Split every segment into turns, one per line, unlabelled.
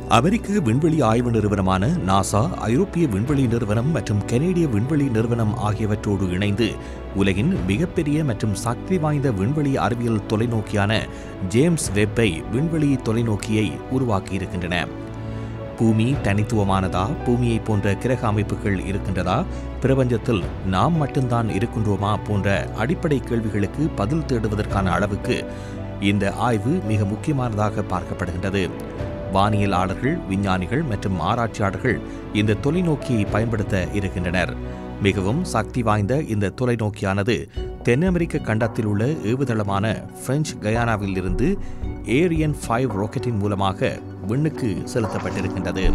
அமெரிக்க விண்வெளி ஆய்வு நிறுவனமான நாசா ஐரோப்பிய விண்வெளி நிறுவனம் மற்றும் கனேடிய விண்வெளி நிறுவனம் ஆகியவற்றோடு இணைந்து உலகின் மிகப்பெரிய மற்றும் சக்தி வாய்ந்த விண்வெளி அறிவியல் தொலைநோக்கியான ஜேம்ஸ் வெப்பை விண்வெளி தொலைநோக்கியை உருவாக்கியிருக்கின்றன பூமி தனித்துவமானதா பூமியை போன்ற கிரக அமைப்புகள் இருக்கின்றதா பிரபஞ்சத்தில் நாம் மட்டும்தான் இருக்கின்றோமா போன்ற அடிப்படை கேள்விகளுக்கு பதில் தேடுவதற்கான அளவுக்கு இந்த ஆய்வு மிக முக்கியமானதாக பார்க்கப்படுகின்றது வானியலாளர்கள் விஞ்ஞானிகள் மற்றும் ஆராய்ச்சியாளர்கள் இந்த தொலைநோக்கியை பயன்படுத்த இருக்கின்றனர் மிகவும் சக்தி வாய்ந்த இந்த தொலைநோக்கியானது தென் அமெரிக்க கண்டத்தில் உள்ள ஏவுதளமான பிரெஞ்சு கயானாவில் இருந்து ஏரியன் ஃபைவ் ராக்கெட்டின் மூலமாக விண்ணுக்கு செலுத்தப்பட்டிருக்கின்றது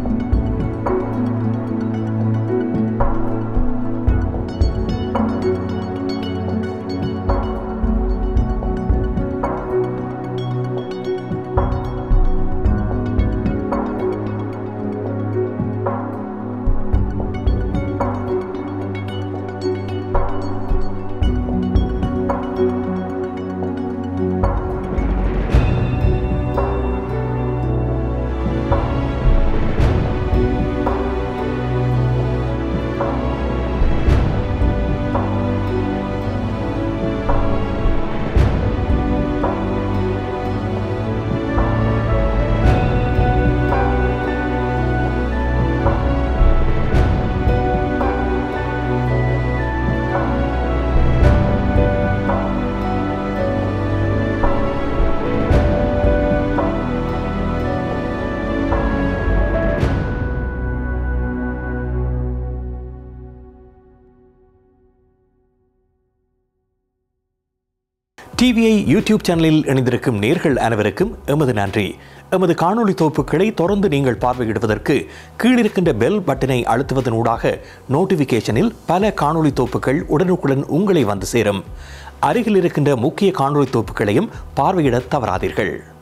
டிவிஐ யூடியூப் சேனலில் இணைந்திருக்கும் நேர்கள் அனைவருக்கும் எமது நன்றி எமது காணொளி தொகுப்புகளை தொடர்ந்து நீங்கள் பார்வையிடுவதற்கு கீழிருக்கின்ற பெல் பட்டனை அழுத்துவதன் ஊடாக நோட்டிஃபிகேஷனில் பல காணொளி தொகுப்புகள் உடனுக்குடன் உங்களை வந்து சேரும் அருகில் இருக்கின்ற முக்கிய காணொளி தொகுப்புகளையும் பார்வையிட தவறாதீர்கள்